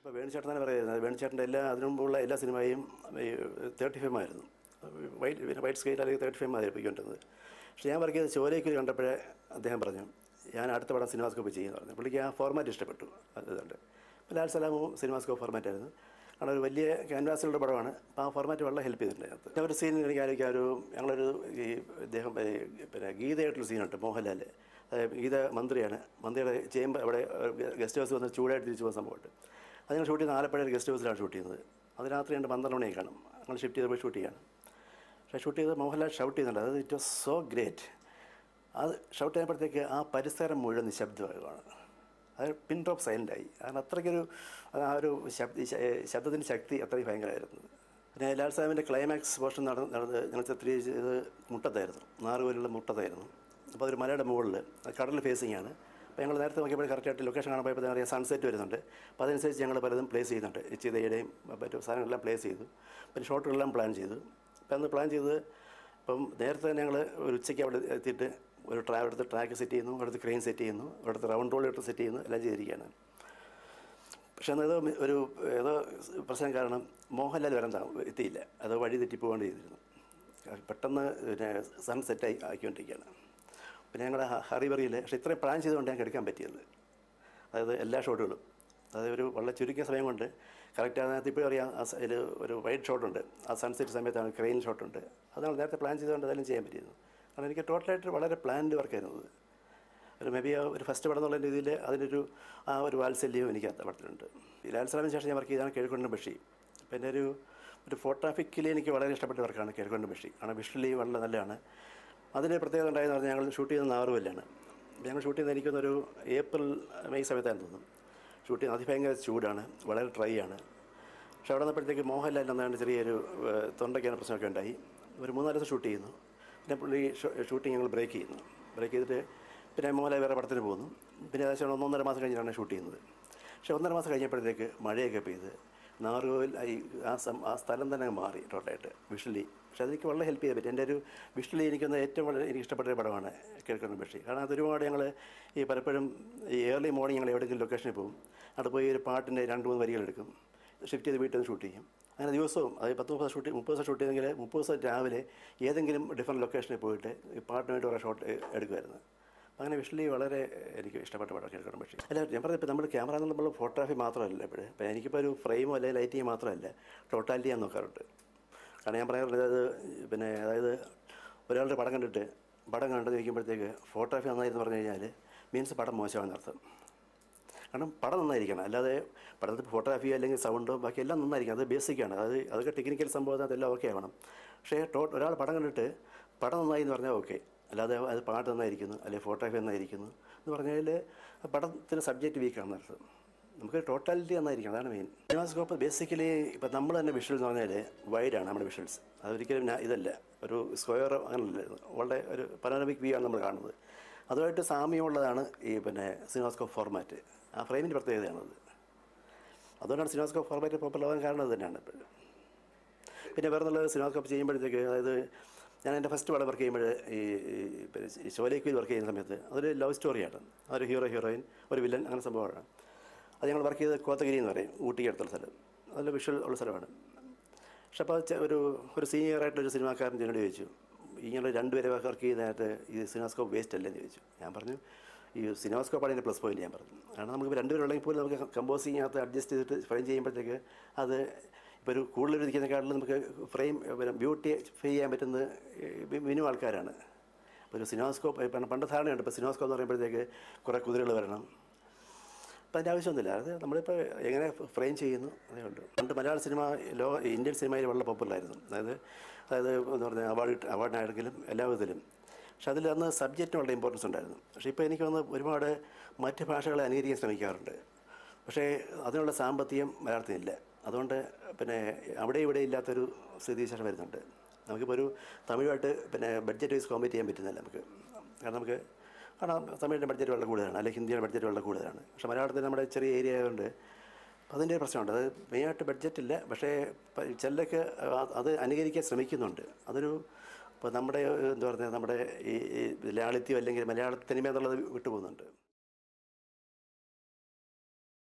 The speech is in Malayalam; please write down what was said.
ഇപ്പോൾ വേണുചേട്ടൻ തന്നെ പറയുന്നത് വേണുചേട്ടൻ്റെ എല്ലാ അതിനു മുമ്പുള്ള എല്ലാ സിനിമയും തേർട്ടി ഫൈവ് ആയിരുന്നു വൈറ്റ് പിന്നെ വൈറ്റ് സ്കെയിൽ അല്ലെങ്കിൽ തേർട്ടി ഫൈവ് ആയിരുന്നു പോയിക്കൊണ്ടിരുന്നത് പക്ഷേ ഞാൻ വർക്ക് ചെയ്ത ചോലയ്ക്ക് കണ്ടപ്പോഴേ അദ്ദേഹം പറഞ്ഞു ഞാൻ അടുത്ത പടം സിനിമാസ്കോപ്പ് ചെയ്യുമെന്ന് പറഞ്ഞു പുള്ളിക്ക് ആ ഫോർമാറ്റ് ഇഷ്ടപ്പെട്ടു അതുകൊണ്ട് അപ്പോൾ ലാൽ സലാമും സിനിമാസ്കോപ്പ് ഫോർമാറ്റ് ആയിരുന്നു കാരണം ഒരു വലിയ ക്യാൻവാസിലുള്ള പടമാണ് അപ്പോൾ ആ ഫോർമാറ്റ് വളരെ ഹെൽപ്പ് ചെയ്തിട്ടുണ്ട് അതിനകത്ത് പിന്നെ ഒരു സീൻ എനിക്ക് ആലോചിക്കാം ഒരു ഞങ്ങളൊരു ഈ ഇദ്ദേഹം ഏ, പിന്നെ ഗീതയായിട്ടുള്ള സീനുണ്ട് മോഹൻലാൽ അതായത് ഗീത മന്ത്രിയാണ് മന്ത്രിയുടെ ചേമ്പ് അവിടെ ഗസ്റ്റ് ഹൗസ് വന്ന് ചൂടായിട്ട് തിരിച്ചു പോകുന്ന സംഭവമുണ്ട് അത് ഞങ്ങൾ ഷൂട്ട് ചെയ്യുന്ന ആലപ്പുഴ ഒരു ഗസ്റ്റ് ഹൗസിലാണ് ഷൂട്ട് ചെയ്യുന്നത് അത് രാത്രി രണ്ട് പന്ത്രണ്ട് മണിയായി കാണും ഞങ്ങൾ ഷിഫ്റ്റ് ചെയ്ത് പോയി ഷൂട്ട് ചെയ്യാണ് പക്ഷേ ഷൂട്ട് ചെയ്ത് മോഹൻലാൽ ഷൗട്ട് ചെയ്യുന്നുണ്ട് അതായത് ഇറ്റ് വാസ് സോ ഗ്രേറ്റ് അത് ഷൗട്ട് ചെയ്യുമ്പോഴത്തേക്ക് ആ പരിസരം മുഴുവൻ നിശബ്ദമാകുകയാണ് അത് പിൻ ഡ്രോപ്പ് സൈലൻ്റായി കാരണം അത്രയ്ക്കൊരു ആ ഒരു ശബ്ദ ശബ്ദത്തിൻ്റെ ശക്തി അത്രയും ഭയങ്കരമായിരുന്നു പിന്നെ ലാൽ സാഹിബിൻ്റെ ക്ലൈമാക്സ് പോർഷൻ നടന്ന് നടന്ന് ഞങ്ങൾ ചിത്രീകരിച്ചത് മുട്ടത്തായിരുന്നു നാറുപോലുള്ള മുട്ടത്തായിരുന്നു അപ്പോൾ അതൊരു മലയുടെ മുകളിൽ കടൽ ഫേസിംഗ് ആണ് അപ്പോൾ ഞങ്ങൾ നേരത്തെ നോക്കിയപ്പോൾ കറക്റ്റായിട്ട് ലൊക്കേഷൻ കാണാൻ പോയപ്പോൾ അറിയാം സൺസെറ്റ് വരുന്നുണ്ട് അപ്പോൾ അതനുസരിച്ച് ഞങ്ങൾ പലതും പ്ലേസ് ചെയ്യുന്നുണ്ട് ചിതയുടെയും മറ്റു സാധനങ്ങളെല്ലാം പ്ലേസ് ചെയ്തു പിന്നെ ഷോട്ടുകളെല്ലാം പ്ലാൻ ചെയ്തു അപ്പോൾ അന്ന് പ്ലാൻ ചെയ്തത് ഇപ്പം നേരത്തെ തന്നെ ഞങ്ങൾ ഒരു ഉച്ചയ്ക്ക് അവിടെ എത്തിയിട്ട് ഒരു ട്രാ അവിടുത്തെ ട്രാക്ക് സെറ്റ് ചെയ്യുന്നു അവിടുത്തെ ക്രെയിൻ സെറ്റ് ചെയ്യുന്നു അവിടുത്തെ റൗണ്ട് റോൾ ഇട്ട് സെറ്റ് ചെയ്യുന്നു എല്ലാം ചെയ്തിരിക്കുകയാണ് പക്ഷേ അന്ന് ഏതോ മി- ഒരു ഏതോ പ്രശ്നം കാരണം മോഹൻലാൽ വരാൻ താ- എത്തിയില്ല അത് വഴി തെറ്റിപ്പോകേണ്ടി ചെയ്തിരുന്നു പെട്ടെന്ന് പിന്നെ സൺ സെറ്റായി ആക്കിക്കൊണ്ടിരിക്കുകയാണ് പിന്നെ ഞങ്ങളുടെ ഹറിബറിയിൽ പക്ഷേ ഇത്രയും പ്ലാൻ ചെയ്തുകൊണ്ട് ഞങ്ങൾക്ക് എടുക്കാൻ പറ്റിയത് അതായത് എല്ലാ ഷോട്ടുകളും അതായത് ഒരു വളരെ ചുരുങ്ങിയ സമയം കൊണ്ട് കറക്റ്റ് അതിനകത്ത് ഇപ്പോൾ അറിയാം ആ അതിൽ ഒരു വൈറ്റ് ഷോട്ടുണ്ട് ആ സൺസെറ്റ് സമയത്താണ് ക്രെയിൻ ഷോട്ടുണ്ട് അതാണ് നേരത്തെ പ്ലാൻ ചെയ്തുകൊണ്ട് അതെല്ലാം ചെയ്യാൻ പറ്റിയത് കാരണം എനിക്ക് ടോട്ടലായിട്ട് വളരെ പ്ലാൻഡ് വർക്കായിരുന്നു അത് ഒരു മേ ബി ഒരു ഫസ്റ്റ് പടം എന്നുള്ള രീതിയിൽ അതിനൊരു ആ ഒരു വാത്സല്യവും എനിക്ക് ആ പടത്തിലുണ്ട് ഈ ലാൽ സലാമിന് ശേഷം ഞാൻ വർക്ക് ചെയ്താണ് കിഴക്കൊണ്ടൻ ബഷി അപ്പോൾ എൻ്റെ ഒരു ഒരു ഫോട്ടോഗ്രാഫിക്കലി എനിക്ക് വളരെ ഇഷ്ടപ്പെട്ട വർക്കാണ് കിഴക്കൊണ്ടൻ ബഷി കാരണം വിഷ്വലി വളരെ നല്ലതാണ് അതിന് പ്രത്യേകത ഉണ്ടായെന്ന് പറഞ്ഞാൽ ഞങ്ങൾ ഷൂട്ട് ചെയ്യുന്ന നാറുവല്ലാണ് ഞങ്ങൾ ഷൂട്ട് ചെയ്യുന്നത് എനിക്കൊന്നൊരു ഏപ്രിൽ മെയ് സമയത്താണെന്ന് തോന്നുന്നു ഷൂട്ട് ചെയ്യുന്നത് അതിഭയങ്കര ചൂടാണ് വളരെ ഡ്രൈ ആണ് പക്ഷെ അവിടെ വന്നപ്പോഴത്തേക്ക് മോഹൻലാൽ എന്നാണ് ചെറിയൊരു ഏഹ്, തൊണ്ടയ്ക്കാன പ്രശ്നമൊക്കെ ഉണ്ടായി ഒരു മൂന്നാല് ദിവസം ഷൂട്ട് ചെയ്യുന്നു പിന്നെ പുള്ളി ഷൂട്ടിങ് ഞങ്ങൾ ബ്രേക്ക് ചെയ്യുന്നു ബ്രേക്ക് ചെയ്തിട്ട് പിന്നെ മോഹൻലാൽ വേറെ പടത്തിന് പോകുന്നു പിന്നെ ഏകദേശം ഒന്നൊന്നര മാസം കഴിഞ്ഞിട്ടാണ് ഷൂട്ട് ചെയ്യുന്നത് പക്ഷേ ഒന്നര മാസം കഴിഞ്ഞപ്പോഴത്തേക്ക് മഴയൊക്കെ പെയ്ത് നാറുകോൽ ഈ ആ സം ആ സ്ഥലം തന്നെ അങ്ങ് മാറി ടോട്ടലായിട്ട് വിഷ്വലി പക്ഷേ അതെനിക്ക് വളരെ ഹെൽപ്പ് ചെയ്യാൻ പറ്റി എൻ്റെ ഒരു വിഷ്വലി എനിക്കൊന്ന് ഏറ്റവും വളരെ എനിക്ക് ഇഷ്ടപ്പെട്ട ഒരു പടമാണ് കേൾക്കുന്ന ബഷി കാരണം അതൊരുപാട് ഞങ്ങൾ ഈ പലപ്പോഴും ഈ ഏർലി മോർണിംഗ് ഞങ്ങൾ എവിടെയെങ്കിലും ലൊക്കേഷനിൽ പോകും അവിടെ പോയി ഒരു പാട്ടിൻ്റെ രണ്ട് മൂന്ന് വരികൾ എടുക്കും ഷിഫ്റ്റ് ചെയ്ത് വീട്ടിൽ നിന്ന് ഷൂട്ട് ചെയ്യും അങ്ങനെ ദിവസവും അത് പത്ത് മുപ്പത് ഷൂട്ട് മുപ്പത് ദിവസം ഷൂട്ട് ചെയ്തെങ്കിൽ മുപ്പത് ദിവസം രാവിലെ ഏതെങ്കിലും ഡിഫറെൻറ്റ് ലൊക്കേഷനിൽ പോയിട്ട് ഈ പാട്ടിനായിട്ട് കുറേ ഷോട്ട് എടുക്കുമായിരുന്നു അങ്ങനെ വിഷ്വലി വളരെ എനിക്ക് ഇഷ്ടപ്പെട്ട പടം കേൾക്കണം പക്ഷേ അല്ല ഞാൻ പറഞ്ഞത് ഇപ്പോൾ നമ്മൾ ക്യാമറ നമ്മൾ ഫോട്ടോഗ്രാഫി മാത്രമല്ല ഇപ്പോഴേ ഇപ്പോൾ എനിക്കിപ്പോൾ ഒരു ഫ്രെയിമോ അല്ലെങ്കിൽ ലൈറ്റിങ് മാത്രമല്ല ടോട്ടാലിറ്റി ഞാൻ നോക്കാറുണ്ട് കാരണം ഞാൻ പറയാറുണ്ട് അത് പിന്നെ അതായത് ഒരാളുടെ പടം കണ്ടിട്ട് പടം കണ്ടത് ചോദിക്കുമ്പോഴത്തേക്ക് ഫോട്ടോഗ്രാഫി നന്നായിരുന്നു പറഞ്ഞു കഴിഞ്ഞാൽ മീൻസ് പടം മോശമാണെന്ന് അർത്ഥം കാരണം പടം നന്നായിരിക്കണം അല്ലാതെ പടത്തിൽ ഫോട്ടോഗ്രാഫി അല്ലെങ്കിൽ സൗണ്ടോ ബാക്കി എല്ലാം നന്നായിരിക്കണം അത് ബേസിക്കാണ് അത് അതൊക്കെ ടെക്നിക്കൽ സംഭവം അതെല്ലാം ഓക്കെ ആവണം പക്ഷേ ടോ ഒരാൾ പടം കണ്ടിട്ട് പടം നന്നായി എന്ന് പറഞ്ഞാൽ ഓക്കെ അല്ലാതെ അത് പാട്ട് നന്നായിരിക്കുന്നു അല്ലെങ്കിൽ ഫോട്ടോഗ്രാഫി നന്നായിരിക്കുന്നു എന്ന് പറഞ്ഞാൽ ആ പടത്തിന് സബ്ജക്റ്റ് വീക്കാണെന്ന് അർത്ഥം നമുക്ക് ടോട്ടാലിറ്റി നന്നായിരിക്കണം അതാണ് മെയിൻ സിനിമാസ്കോപ്പ് ബേസിക്കലി ഇപ്പം നമ്മൾ തന്നെ വിഷ്വൽസ് എന്ന് പറഞ്ഞാൽ വൈഡാണ് നമ്മുടെ വിഷ്വൽസ് അതൊരിക്കലും ഞാൻ ഇതല്ല ഒരു സ്ക്വയർ അങ്ങനല്ല വളരെ ഒരു പനോരമിക് വ്യൂ ആണ് നമ്മൾ കാണുന്നത് അതുമായിട്ട് സാമ്യമുള്ളതാണ് ഈ പിന്നെ സിനിമാസ്കോപ്പ് ഫോർമാറ്റ് ആ ഫ്രെയിമിൻ്റെ പ്രത്യേകതയാണത് അതുകൊണ്ടാണ് സിനിമാസ്കോപ്പ് ഫോർമാറ്റ് പോപ്പുലർ ആവാൻ കാരണം അത് തന്നെയാണ് ഇപ്പോഴും പിന്നെ വേറെ നല്ല സിനിമാസ്കോപ്പ് ചെയ്യുമ്പോഴത്തേക്ക് അതായത് ഞാൻ എൻ്റെ ഫസ്റ്റ് പടം വർക്ക് ചെയ്യുമ്പോൾ ഈ ഈ പിന്നെ ഈ ശോലേക്കുയിൽ വർക്ക് ചെയ്യുന്ന സമയത്ത് അതൊരു ലവ് സ്റ്റോറിയാണ് അതൊരു ഹീറോ ഹീറോയിൻ ഒരു വില്ലൻ അങ്ങനെ സംഭവമാണ് അത് ഞങ്ങൾ വർക്ക് ചെയ്തത് കോത്തഗിരി എന്ന് പറയും ഊട്ടി അടുത്തുള്ള സ്ഥലം നല്ല വിഷ്വൽ ഉള്ള സ്ഥലമാണ് പക്ഷെ അപ്പോൾ ചെ- ഒരു ഒരു സീനിയർ ആയിട്ടൊരു സിനിമാക്കാരൻ എന്നോട് ചോദിച്ചു ഇങ്ങനെ രണ്ടുപേരെ വർക്ക് ചെയ്തതിനകത്ത് ഈ സിനിമാസ്കോപ്പ് വേസ്റ്റ് അല്ലേ എന്ന് ചോദിച്ചു ഞാൻ പറഞ്ഞു ഈ സിനിമാസ്കോപ്പാണ് എൻ്റെ പ്ലസ് പോയിന്റ് ഞാൻ പറഞ്ഞു കാരണം നമുക്ക് രണ്ടുപേരുള്ളെങ്കിൽ പോലും നമുക്ക് കമ്പോസിങ്ങിനകത്ത് അഡ്ജസ്റ്റ് ചെയ്തിട്ട് ഫ്രെയിം ചെയ്യുമ്പോഴത്തേക്ക് അത് ഇപ്പോൾ ഒരു കൂടുതൽ ഇരിക്കുന്നതിനെക്കാട്ടിലും നമുക്ക് ഫ്രെയിം പിന്നെ ബ്യൂട്ടി ഫേ ചെയ്യാൻ പറ്റുന്ന മിനിമം ആൾക്കാരാണ് ഇപ്പോൾ ഒരു സിനിമാസ്കോപ്പ് ഇപ്പം പണ്ട് ധാരണയുണ്ട് ഇപ്പോൾ സിനിമാസ്കോപ്പ് എന്ന് പറയുമ്പോഴത്തേക്ക് കുറേ കുതിരകൾ വരണം അപ്പം അതിൻ്റെ ആവശ്യമൊന്നുമില്ല അത് നമ്മളിപ്പോൾ എങ്ങനെ ഫ്രെയിം ചെയ്യുന്നു അതേ ഉള്ളൂ പണ്ട് മലയാള സിനിമ ലോ ഇന്ത്യൻ സിനിമയിൽ വളരെ പോപ്പുലറായിരുന്നു അതായത് അതായത് എന്താ പറയുക അവാർഡ് അവാർഡിനാണെങ്കിലും എല്ലാ വിധത്തിലും പക്ഷെ അതിൽ അന്ന് സബ്ജക്റ്റിന് വളരെ ഇമ്പോർട്ടൻസ് ഉണ്ടായിരുന്നു പക്ഷേ ഇപ്പോൾ എനിക്ക് തോന്നുന്നു ഒരുപാട് മറ്റ് ഭാഷകളെ അനുകരിക്കാൻ ശ്രമിക്കാറുണ്ട് പക്ഷേ അതിനുള്ള സാമ്പത്തികം മലയാളത്തിനില്ല അതുകൊണ്ട് പിന്നെ അവിടെ ഇവിടെ ഇല്ലാത്തൊരു സ്ഥിതിവിശേഷം വരുന്നുണ്ട് നമുക്കിപ്പോൾ ഒരു തമിഴുമായിട്ട് പിന്നെ ബഡ്ജറ്റ് വൈസ് കോമ്പറ്റ് ചെയ്യാൻ പറ്റുന്നില്ല നമുക്ക് കാരണം നമുക്ക് കാരണം തമിഴിൻ്റെ ബഡ്ജറ്റ് വളരെ കൂടുതലാണ് അല്ലെങ്കിൽ ഹിന്ദിയുടെ ബഡ്ജറ്റ് വളരെ കൂടുതലാണ് പക്ഷേ മലയാളത്തിൽ നമ്മുടെ ചെറിയ ഏരിയ ആയതുകൊണ്ട് അപ്പോൾ അതിൻ്റെ ഒരു പ്രശ്നമുണ്ട് അത് മെയിനായിട്ട് ബഡ്ജറ്റ് ഇല്ല പക്ഷേ പ- ചിലരൊക്കെ ആ- അത് അനുകരിക്കാൻ ശ്രമിക്കുന്നുണ്ട് അതൊരു ഇപ്പോൾ നമ്മുടെ എന്താ പറയുക നമ്മുടെ ഈ ഈ ലാളിത്യം അല്ലെങ്കിൽ മലയാള തനിമ എന്നുള്ളത് വിട്ടുപോകുന്നുണ്ട്